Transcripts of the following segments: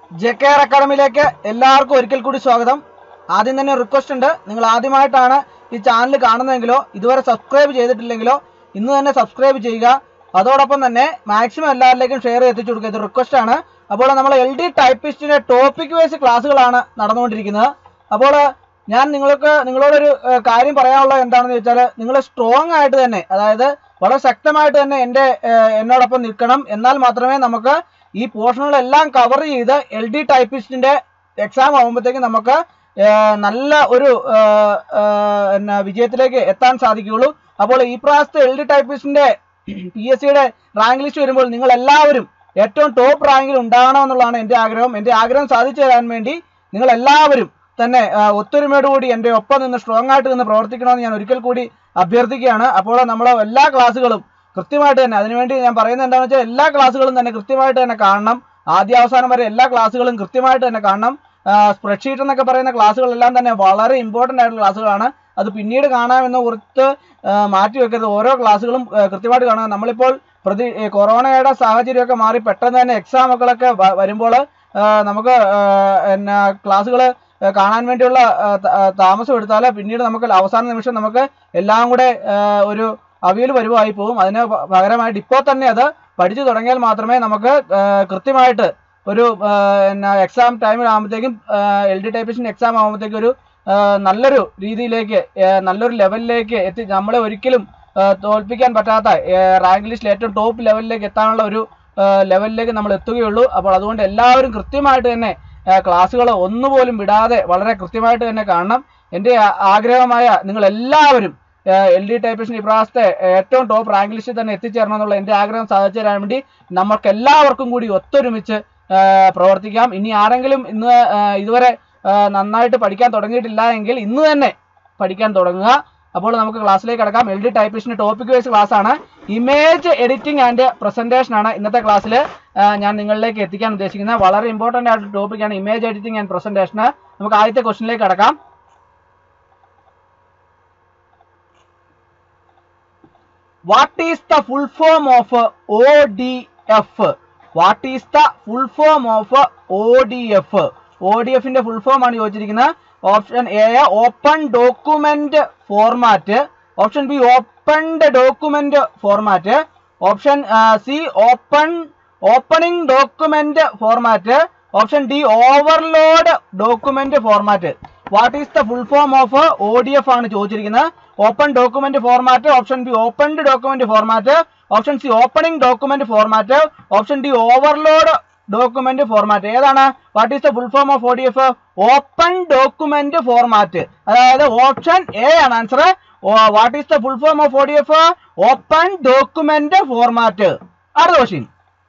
J K R അക്കാഡമിയിലേക്ക് എല്ലാവർക്കും ഒരിക്കൽ കൂടി സ്വാഗതം ആദ്യം തന്നെ റിക്വസ്റ്റ് ഉണ്ട് നിങ്ങൾ ആദ്യമായിട്ടാണ് ഈ ചാനൽ കാണുന്നതെങ്കിലോ ഇതുവരെ സബ്സ്ക്രൈബ് ചെയ്തിട്ടില്ലെങ്കിലോ ഇന്ന് തന്നെ സബ്സ്ക്രൈബ് ചെയ്യുക അതോടൊപ്പം തന്നെ മാക്സിമം എല്ലാവരിലേക്കും ഷെയർ എത്തിച്ചു കൊടുക്കുക ഇത് റിക്വസ്റ്റ് ആണ് അപ്പോൾ നമ്മൾ എൽ ഡി ടൈപ്പിസ്റ്റിന്റെ ടോപ്പിക് വൈസ് ക്ലാസ്സുകളാണ് നടന്നുകൊണ്ടിരിക്കുന്നത് അപ്പോൾ ഞാൻ നിങ്ങൾക്ക് നിങ്ങളോടൊരു ഏഹ്, കാര്യം പറയാനുള്ളത് എന്താണെന്ന് വെച്ചാൽ നിങ്ങൾ സ്ട്രോങ് ആയിട്ട് തന്നെ അതായത് വളരെ ശക്തമായിട്ട് തന്നെ എൻ്റെ ഏഹ്, എന്നോടൊപ്പം നിൽക്കണം എന്നാൽ മാത്രമേ നമുക്ക് ഈ പോർഷനുകളെല്ലാം കവർ ചെയ്ത് എൽ ഡി ടൈപ്പിസ്റ്റിന്റെ എക്സാം ആകുമ്പോഴത്തേക്കും നമുക്ക് ഏഹ്, നല്ല ഒരു ഏഹ്, ഏഹ്, എന്നാ വിജയത്തിലേക്ക് എത്താൻ സാധിക്കുകയുള്ളൂ അപ്പോൾ ഈ പ്രാവശ്യത്തെ എൽ ഡി ടൈപ്പിസ്റ്റിന്റെ പി എസ് സിയുടെ റാങ്ക് ലിസ്റ്റ് വരുമ്പോൾ നിങ്ങൾ എല്ലാവരും ഏറ്റവും ടോപ്പ് റാങ്കിൽ ഉണ്ടാകണമെന്നുള്ളതാണ് എൻ്റെ ആഗ്രഹം എൻ്റെ ആഗ്രഹം സാധിച്ചു തരാൻ വേണ്ടി നിങ്ങൾ എല്ലാവരും തന്നെ ആ, ഒത്തൊരുമയോടുകൂടി എൻ്റെ ഒപ്പം നിന്ന് സ്ട്രോങ് ആയിട്ട് നിന്ന് പ്രവർത്തിക്കണമെന്ന് ഞാൻ ഒരിക്കൽ കൂടി അഭ്യർത്ഥിക്കുകയാണ് അപ്പോൾ നമ്മൾ എല്ലാ ക്ലാസ്സുകളും കൃത്യമായിട്ട് തന്നെ അതിനുവേണ്ടി ഞാൻ പറയുന്നത് എന്താണെന്ന് വെച്ചാൽ എല്ലാ ക്ലാസ്സുകളും തന്നെ കൃത്യമായിട്ട് തന്നെ കാണണം ആദ്യ അവസാനം വരെ എല്ലാ ക്ലാസ്സുകളും കൃത്യമായിട്ട് തന്നെ കാണണം സ്പ്രെഡ്ഷീറ്റ് എന്നൊക്കെ പറയുന്ന ക്ലാസ്സുകളെല്ലാം തന്നെ വളരെ ഇമ്പോർട്ടൻ്റ് ആയിട്ടുള്ള ക്ലാസ്സുകളാണ് അത് പിന്നീട് കാണാമെന്ന് കുറിച്ച് ആ, മാറ്റി വെക്കരുത് ഓരോ ക്ലാസ്സുകളും ആ, കൃത്യമായിട്ട് കാണുക നമ്മളിപ്പോൾ പ്രതി ഈ കൊറോണയുടെ സാഹചര്യമൊക്കെ മാറി പെട്ടെന്ന് തന്നെ എക്സാമുകളൊക്കെ വരുമ്പോൾ നമുക്ക് ആ, എന്നാ ക്ലാസ്സുകൾ കാണാൻ വേണ്ടിയുള്ള ആ, ത- ആ, താമസം എടുത്താൽ പിന്നീട് നമുക്ക് അവസാന നിമിഷം നമുക്ക് എല്ലാം കൂടെ ആ, ഒരു അവിയൽ വരുവായി പോകും അതിന് പ- പകരമായിട്ട് ഇപ്പോൾ തന്നെ അത് പഠിച്ചു തുടങ്ങിയാൽ മാത്രമേ നമുക്ക് ആ, കൃത്യമായിട്ട് ഒരു ആ, എന്നാ എക്സാം ടൈമിലാകുമ്പോഴത്തേക്കും എൽ ഡി ടൈപ്പിഷൻ എക്സാം ആകുമ്പോഴത്തേക്കും ഒരു ആ, നല്ലൊരു രീതിയിലേക്ക് ആ, നല്ലൊരു ലെവലിലേക്ക് എത്തി നമ്മളെ ഒരിക്കലും ആ, തോൽപ്പിക്കാൻ പറ്റാത്ത റാങ്ക് ലിസ്റ്റിൽ ഏറ്റവും ടോപ്പ് ലെവലിലേക്ക് എത്താനുള്ള ഒരു ആ, ലെവലിലേക്ക് നമ്മൾ എത്തുകയുള്ളൂ അപ്പോൾ അതുകൊണ്ട് എല്ലാവരും കൃത്യമായിട്ട് തന്നെ ക്ലാസ്സുകൾ ഒന്നുപോലും വിടാതെ വളരെ കൃത്യമായിട്ട് തന്നെ കാണണം എൻ്റെ ആ- ആഗ്രഹമായ നിങ്ങൾ എല്ലാവരും എൽ ഡി ടൈപ്പിഷൻ ഈ പ്രാവശ്യത്തെ ഏറ്റവും ടോപ്പ് റാങ്ക് ലിസ്റ്റിൽ തന്നെ എത്തിച്ചേരണം എന്നുള്ള എൻ്റെ ആഗ്രഹം സാധിച്ചു തരാൻ വേണ്ടി നമുക്ക് എല്ലാവർക്കും കൂടി ഒത്തൊരുമിച്ച് ആ, പ്രവർത്തിക്കാം ഇനി ആരെങ്കിലും ഇന്ന് ആ, ഇതുവരെ ആ, നന്നായിട്ട് പഠിക്കാൻ തുടങ്ങിയിട്ടില്ല എങ്കിൽ ഇന്ന് തന്നെ പഠിക്കാൻ തുടങ്ങുക അപ്പോൾ നമുക്ക് ക്ലാസ്സിലേക്ക് കിടക്കാം എൽ ഡി ടൈപ്പിസ്റ്റിന്റെ ടോപ്പിക് വൈസ് ക്ലാസ് ആണ് ഇമേജ് എഡിറ്റിംഗ് ആൻഡ് പ്രസന്റേഷൻ ആണ് ഇന്നത്തെ ക്ലാസ്സിൽ ഞാൻ നിങ്ങളിലേക്ക് എത്തിക്കാൻ ഉദ്ദേശിക്കുന്നത് വളരെ ഇമ്പോർട്ടന്റ് ആയിട്ടുള്ള ടോപ്പിക്കാണ് ഇമേജ് എഡിറ്റിംഗ് ആൻഡ് പ്രസന്റേഷൻ നമുക്ക് ആദ്യത്തെ ക്വസ്റ്റിനിലേക്ക് കിടക്കാം what is the full form of O D F what is the full form of O D F O D എഫിന്റെ ഫുൾ ഫോം ആണ് ചോദിച്ചിരിക്കുന്നത് option A open document format option B opened document format option C open opening document format option D overload document format what is the full form of O D F ആണ് ചോദിച്ചിരിക്കുന്നത് open document format option B opened document format option C opening document format option D overload document format ഏതാണ് what is the full form of O D F open document format അതായത് option A ആണ് answer what is the full form of O D F open document format അടുത്ത question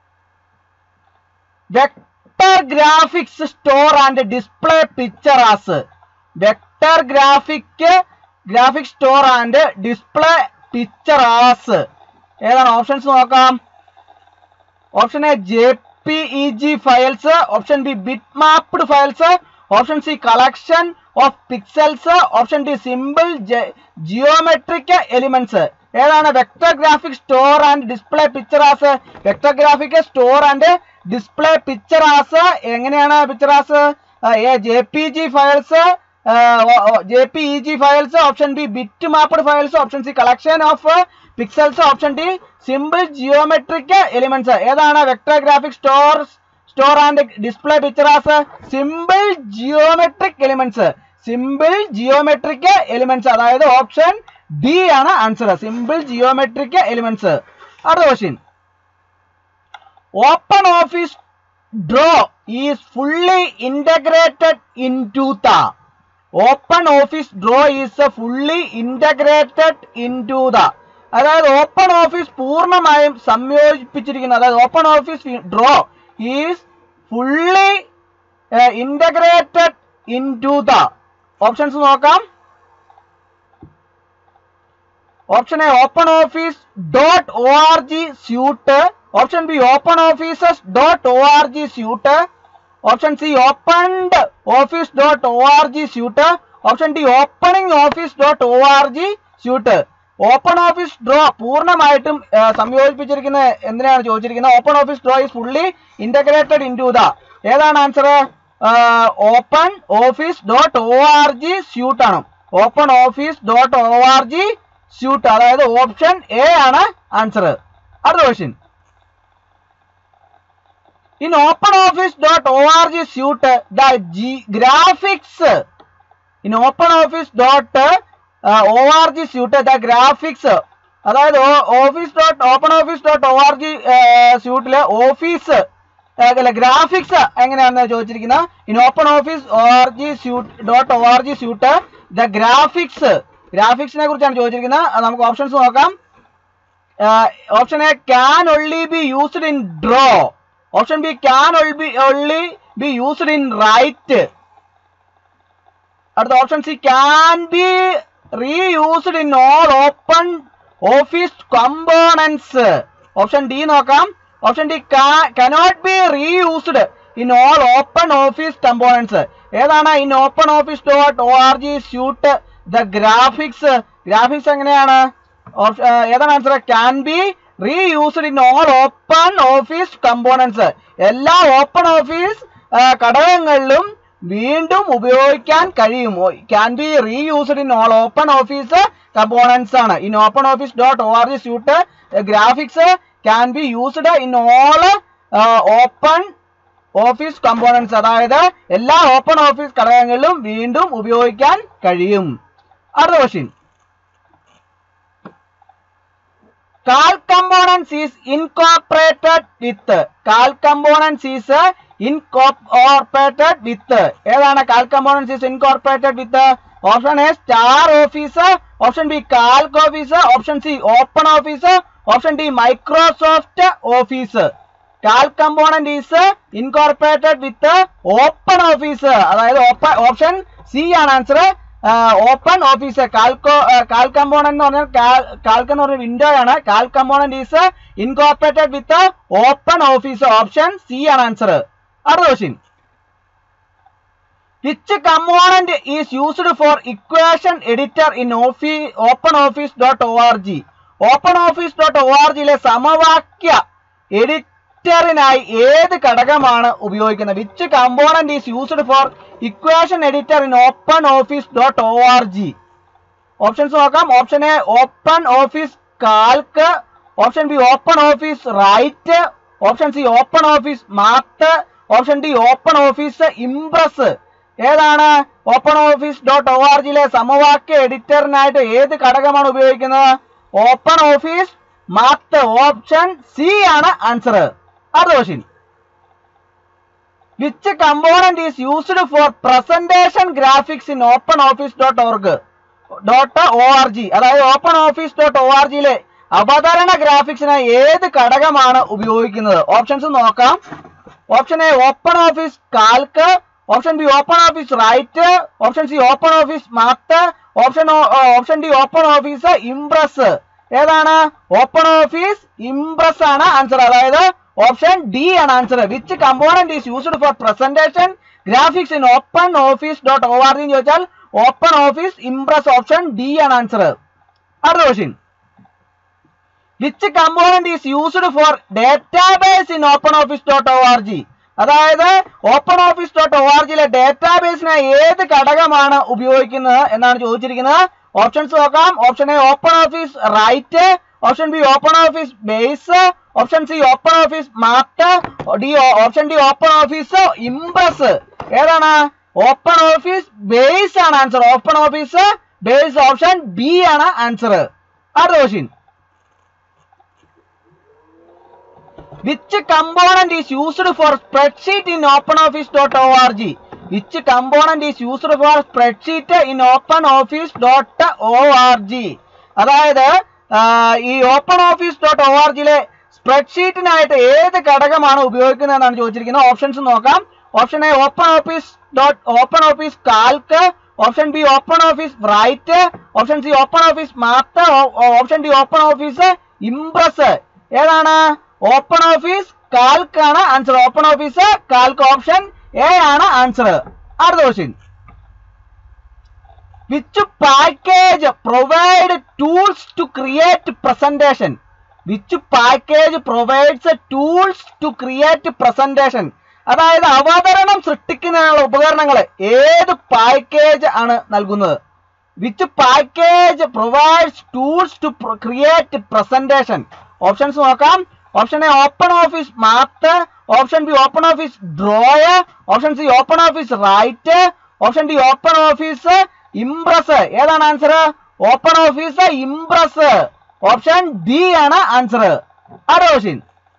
vector graphics store and display picture as vector graphic graphic store and display picture as ഏതാണ് options നോക്കാം option A J P E G files option B bit mapped files option C collection of pixels option D simple geometric elements ഏതാണ് vector graphic store and display picture as vector graphic store and display picture as എങ്ങനെയാണ് picture as A J P G files J P E G files option B bit mapped files option C collection of pixels option D simple geometric elements ഏതാണ് vector graphic store store and display picture as simple geometric elements simple geometric elements അതായത് option D ആണ് answer simple geometric elements അടുത്ത question Open Office Draw is fully integrated into the Open Office Draw is fully integrated into the അതായത് Open Office പൂർണ്ണമായും സംയോജിപ്പിച്ചിരിക്കുന്നു അതായത് Open Office Draw is fully integrated into the options നോക്കാം option A Open Office dot O R G suite option B Open Offices dot O R G suite option C Opened Office dot O R G suite option D Opening Office dot O R G suite Open Office Draw പൂർണ്ണമായിട്ടും ആ, സംയോജിപ്പിച്ചിരിക്കുന്ന എന്തിനാണ് ചോദിച്ചിരിക്കുന്നത് Open Office Draw is fully integrated into the ഏതാണ് answer Open Office dot O R G suite ആണ് Open Office dot O R G suite അതായത് option A ആണ് answer അടുത്ത question In OpenOffice.org suite, the G graphics in OpenOffice.org suite, the graphics അതായത് Office dot Open Office dot O R G സ്യൂട്ടിലെ Office അല്ല graphics എങ്ങനെയാണെന്ന് ചോദിച്ചിരിക്കുന്നത് in Open Office O R G suite dot O R G suite the graphics ഗ്രാഫിക്സിനെ കുറിച്ചാണ് ചോദിച്ചിരിക്കുന്നത് അത് നമുക്ക് ഓപ്ഷൻസ് നോക്കാം option A can only be used in Draw option B can be only be used in Write അടുത്ത option C can be reused in all Open Office components option D നോക്കാം option D cannot be reused in all Open Office components ഏതാണ് in Open Office dot O R G suite the graphics graphics എങ്ങനെയാണ് option- ഏഹ് ഏതാണ് answer can be reused in all Open Office components എല്ലാ Open Office ഘടകങ്ങളിലും വീണ്ടും ഉപയോഗിക്കാൻ കഴിയും can be reused in all Open Office components ആണ് in Open Office dot O R G suite graphics can be used in all Open Office components അതായത് എല്ലാ Open Office ഘടകങ്ങളിലും വീണ്ടും ഉപയോഗിക്കാൻ കഴിയും അടുത്ത ക്വസ്റ്റ്യൻ കാൽ കമ്പോണൻസ് ഈസ് ഇൻകോർപ്പറേറ്റഡ് വിത്ത് കാൽ കമ്പോണൻസ് ഈസ് ഇൻകോർപ്പറേറ്റഡ് വിത്ത് ഏതാണ് Calc components is incorporated with option A Star Office option B Calc Office option C Open Office option D Microsoft Office Calc component is incorporated with Open Office അതായത് option C ആണ് answer Open Office കാൽക്കോ Calc component എന്ന് പറഞ്ഞാൽ Calc എന്ന് പറഞ്ഞ window ആണ് Calc component is incorporated with Open Office option C ആണ് answer അടുത്ത question which component is used for equation editor in Office Open Office dot O R G Open Office dot O R ജിയിലെ സമവാക്യ എഡിറ്ററിനായി ഏത് ഘടകമാണ് ഉപയോഗിക്കുന്നത് which component is used for equation editor in Open Office dot O R G options നോക്കാം option A Open Office Calc option B Open Office Write option C Open Office Math option D Open Office Impress ഏതാണ് Open Office dot O R ജിയിലെ സമവാക്യ എഡിറ്ററിനായിട്ട് ഏത് ഘടകമാണ് ഉപയോഗിക്കുന്നത് Open Office Math option C ആണ് answer അടുത്ത question which component is used for presentation graphics in Open Office dot org dot O R G അതായത് Open Office dot O R ജിയിലെ അവതരണ ഗ്രാഫിക്സിന് ഏത് ഘടകമാണ് ഉപയോഗിക്കുന്നത് ഓപ്ഷൻസ് നോക്കാം option A Open Office Calc option B Open Office Write option C Open Office Math option option D Open Office Impress ഏതാണ് Open Office Impress ആണ് ആൻസർ അതായത് ഓപ്ഷൻ ഡി ആണ് answer which component is used for presentation graphics in Open Office dot O R G എന്ന് ചോദിച്ചാൽ Open Office Impress option D ആണ് answer അടുത്ത question which component is used for database in Open Office dot O R G അതായത് Open Office dot O R ജിയിലെ ഡേറ്റാബേസിന് ഏത് ഘടകമാണ് ഉപയോഗിക്കുന്നത് എന്നാണ് ചോദിച്ചിരിക്കുന്നത് ഓപ്ഷൻസ് നോക്കാം option A Open Office Write option B Open Office Base option C Open Office Math D option D Open Office Impress ഏതാണ് ഓപ്പൺ ഓഫീസ് ബേസ് ആണ് answer Open Office Base option B ആണ് answer അടുത്ത question which component is used for spreadsheet in Open Office dot O R G which component is used for spreadsheet in Open Office dot O R G അതായത് ആ, ഈ open Office dot O R ജിയിലെ സ്പ്രെഡ്ഷീറ്റിനായിട്ട് ഏത് ഘടകമാണ് ഉപയോഗിക്കുന്നത് എന്നാണ് ചോദിച്ചിരിക്കുന്നത് ഓപ്ഷൻസ് നോക്കാം option A Open Office dot Open Office Calc option B Open Office Write option C Open Office Math option D Open Office Impress ഏതാണ് ഓപ്പൺ ഓഫീസ് കാൽക്ക് ആണ് answer Open Office Calc option A ആണ് answer അടുത്ത question which package provide tools to create presentation which package provides tools to create presentation അതായത് അവതരണം സൃഷ്ടിക്കുന്നതിനുള്ള ഉപകരണങ്ങൾ ഏത് package ആണ് നൽകുന്നത് which package provides tools to create presentation options നോക്കാം option A Open Office Math option B Open Office Drawer option C Open Office Write option D Open Office Impress ഏതാണ് answer Open Office Impress option D ആണ് answer അടുത്ത question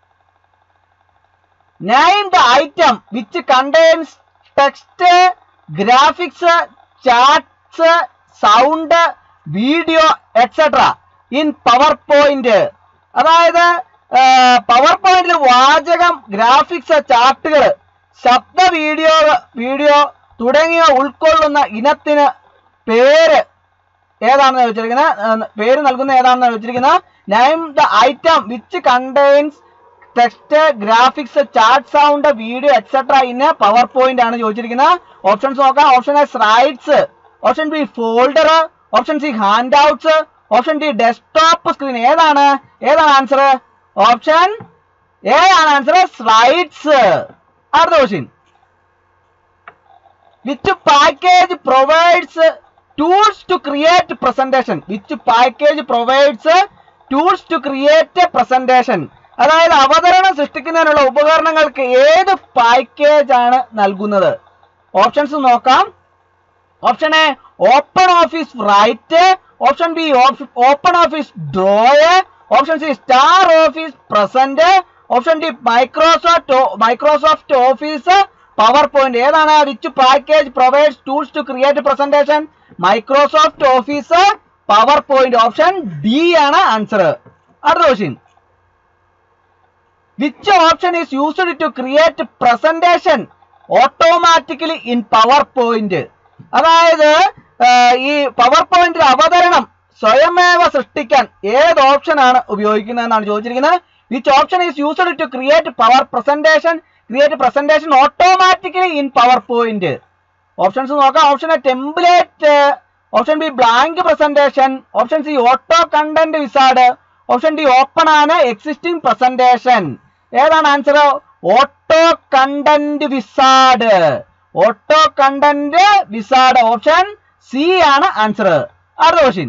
Name the item which contains text, graphics, charts, sound, video, etc. in PowerPoint. അതായത് പവർ പോയിന്റിൽ വാചകം graphics ചാർട്ടുകൾ ശബ്ദ video video തുടങ്ങിയവ ഉൾക്കൊള്ളുന്ന ഇനത്തിന് പേര് ഏതാണെന്ന് വെച്ചിരിക്കുന്നത് പേര് നൽകുന്ന ഏതാണെന്ന് വെച്ചിരിക്കുന്നത് name the item which contains text graphics chart sound video etcetera in PowerPoint ആണ് ചോദിച്ചിരിക്കുന്നത് ഓപ്ഷൻസ് നോക്കാം option A slides option B folder option C handouts option D desktop screen ഏതാണ് ഏതാണ് ആൻസർ ഓപ്ഷൻ എ ആണ് answer slides അടുത്ത question which package provides tools to create presentation which package provides tools to create presentation അതായത് അവതരണം സൃഷ്ടിക്കുന്നതിനുള്ള ഉപകരണങ്ങൾക്ക് ഏത് package ആണ് നൽകുന്നത് ഓപ്ഷൻസ് നോക്കാം option A Open Office Write option B Open Office Drawer option C Star Office Present option D Microsoft Microsoft Office PowerPoint ഏതാണ് which package provides tools to create presentation Microsoft Office PowerPoint option D ആണ് answer അടുത്ത question which option is used to create presentation automatically in PowerPoint അതായത് ആ, ഈ power പോയിന്റിൽ അവതരണം സ്വയമേവ സൃഷ്ടിക്കാൻ ഏത് ഓപ്ഷൻ ആണ് ഉപയോഗിക്കുന്നതെന്നാണ് ചോദിച്ചിരിക്കുന്നത് which option is used to create power presentation create presentation automatically in PowerPoint options നോക്കാം option A template option B blank presentation option C auto content wizard option D open ആണ് existing presentation ഏതാണ് answer auto content wizard auto content wizard option C ആണ് answer അടുത്ത question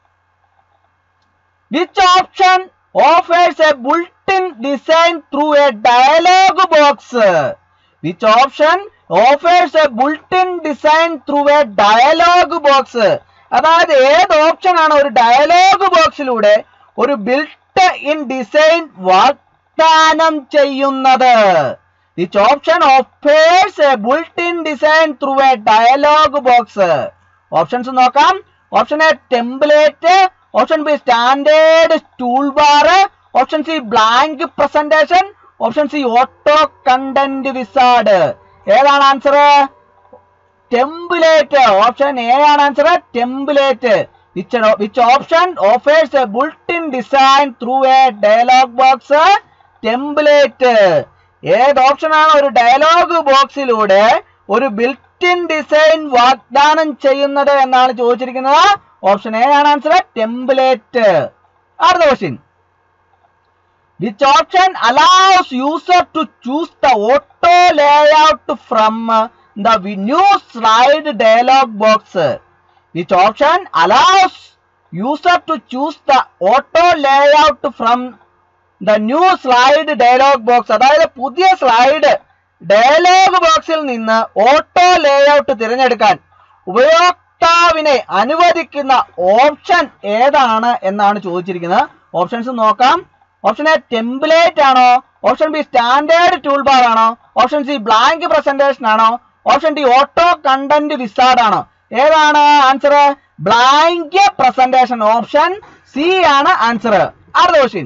which option offers a bulletin design through a dialog box which option offers a bulletin design through a dialog box അതായത് ഏത് option ആണ് ഒരു dialogue ബോക്സിലൂടെ ഒരു built in design വാഗ്ദാനം ചെയ്യുന്നത് which option offers a bulletin design through a dialog box options നോക്കാം option A template option B standard toolbar option C blank presentation option C auto content wizard ഏതാണ് answer template option A ആണ് answer template which which option offers a bulletin design through a dialog box template ഏത് option ആണ് ഒരു dialogue ബോക്സിലൂടെ ഒരു built-in design വാഗ്ദാനം ചെയ്യുന്നത് എന്നാണ് ചോദിച്ചിരിക്കുന്നത് ഓപ്ഷൻ എ ആണ് ആൻസർ ടെംപ്ലേറ്റ് അടുത്ത question which option allows user to choose the auto layout from the new slide dialog box which option allows user to choose the auto layout from the new slide dialog box അതായത് പുതിയ slide dialogue ബോക്സിൽ നിന്ന് auto layout തിരഞ്ഞെടുക്കാൻ ഉപയോക്താവിനെ അനുവദിക്കുന്ന option ഏതാണ് എന്നാണ് ചോദിച്ചിരിക്കുന്നത് ഓപ്ഷൻസ് നോക്കാം ഓപ്ഷൻ എ ടെംപ്ലേറ്റ് ആണോ option B standard toolbar ആണോ ഓപ്ഷൻ സി ബ്ലാങ്ക് പ്രസന്റേഷൻ ആണോ option D auto content wizard ആണോ ഏതാണ് answer blank presentation option C ആണ് ആൻസർ അടുത്ത question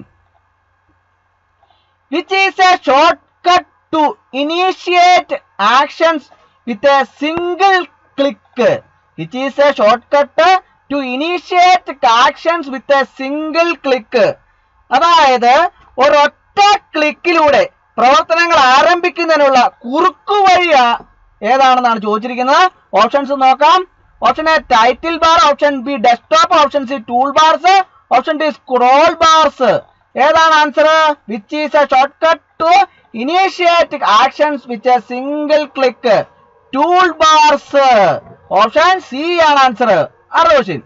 which is a shortcut to initiate actions with a single click which is a shortcut to initiate actions with a single click അതായത് ഒരൊറ്റ ക്ലിക്കിലൂടെ പ്രവർത്തനങ്ങൾ ആരംഭിക്കുന്നതിനുള്ള കുറുക്കുവഴി ആ- ഏതാണെന്നാണ് ചോദിച്ചിരിക്കുന്നത് options നോക്കാം option A title bar option B desktop option C toolbars option D scroll bars ഏതാണ് answer which is a shortcut to initiate actions which a single click toolbars option C ആണ് answer അടുത്ത question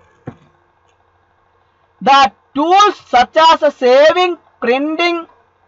the tools such as saving printing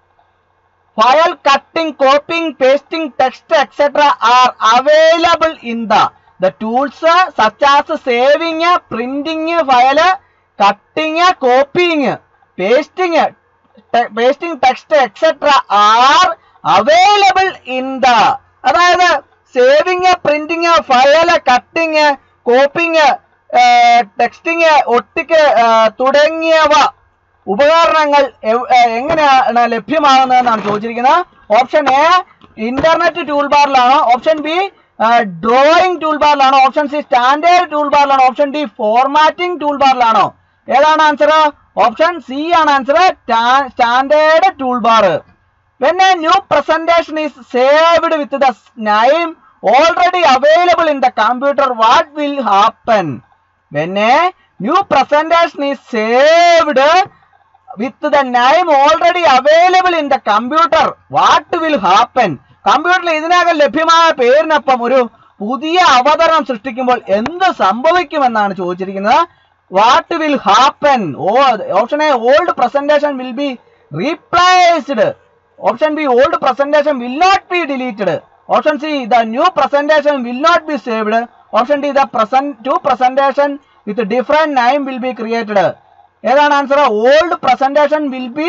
file cutting copying pasting text etc are available in the the tools uh, such as saving uh, printing uh, file cutting uh, copying uh, pasting uh, te- pasting text etc are available in the അതായത് saving printing file cutting copying texting ഒട്ടിക്ക് തുടങ്ങിയവ ഉപകരണങ്ങൾ എവ്- ഏ, എങ്ങനെയാണ് ലഭ്യമാകുന്നതെന്നാണ് ചോദിച്ചിരിക്കുന്നത് option A internet tool ബാറിലാണോ ഓപ്ഷൻ ബി ഡ്രോയിങ് ടൂൾ ബാറിലാണോ ഓപ്ഷൻ സി സ്റ്റാൻഡേർഡ് ടൂൾ ബാറിലാണോ ഓപ്ഷൻ ഡി ഫോർമാറ്റിംഗ് ടൂൾ ബാറിലാണോ ഏതാണ് ആൻസർ ഓപ്ഷൻ സി ആണ് answer standard toolbar when a new presentation is saved with the name already available in the computer what will happen when a new presentation is saved with the name already available in the computer what will happen കമ്പ്യൂട്ടറിൽ ഇതിനകം ലഭ്യമായ പേരിനൊപ്പം ഒരു പുതിയ അവതരണം സൃഷ്ടിക്കുമ്പോൾ എന്ത് സംഭവിക്കുമെന്നാണ് ചോദിച്ചിരിക്കുന്നത് വാട്ട് വിൽ ഹാപ്പൻ ഓ option A old presentation will be replaced option B old presentation will not be deleted option C the new presentation will not be saved option D the present to presentation with different name will be created ഏതാണ് answer old presentation will be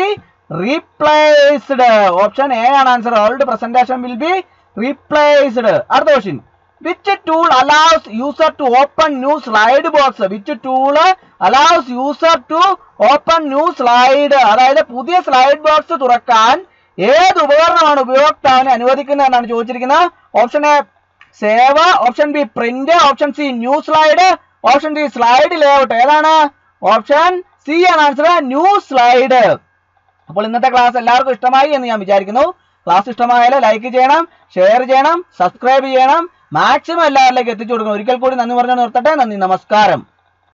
replaced option A ആണ് answer old presentation will be replaced അടുത്ത question which tool allows user to open new slide box which tool allows user to open new slide അതായത് പുതിയ slide box തുറക്കാൻ ഏത് ഉപകരണമാണ് ഉപയോക്താവിനെ അനുവദിക്കുന്നതെന്നാണ് ചോദിച്ചിരിക്കുന്നത് option A save option B print option C new slide option D slide layout ഏതാണ് option C ആണ് ആൻസർ ന്യൂ സ്ലൈഡ് അപ്പോൾ ഇന്നത്തെ ക്ലാസ് എല്ലാവർക്കും ഇഷ്ടമായി എന്ന് ഞാൻ വിചാരിക്കുന്നു ക്ലാസ് ഇഷ്ടമായാൽ ലൈക്ക് ചെയ്യണം ഷെയർ ചെയ്യണം സബ്സ്ക്രൈബ് ചെയ്യണം മാക്സിമം എല്ലാവരിലേക്ക് എത്തിച്ചു കൊടുക്കണം ഒരിക്കൽ കൂടി നന്ദി പറഞ്ഞു നിർത്തട്ടെ നന്ദി നമസ്കാരം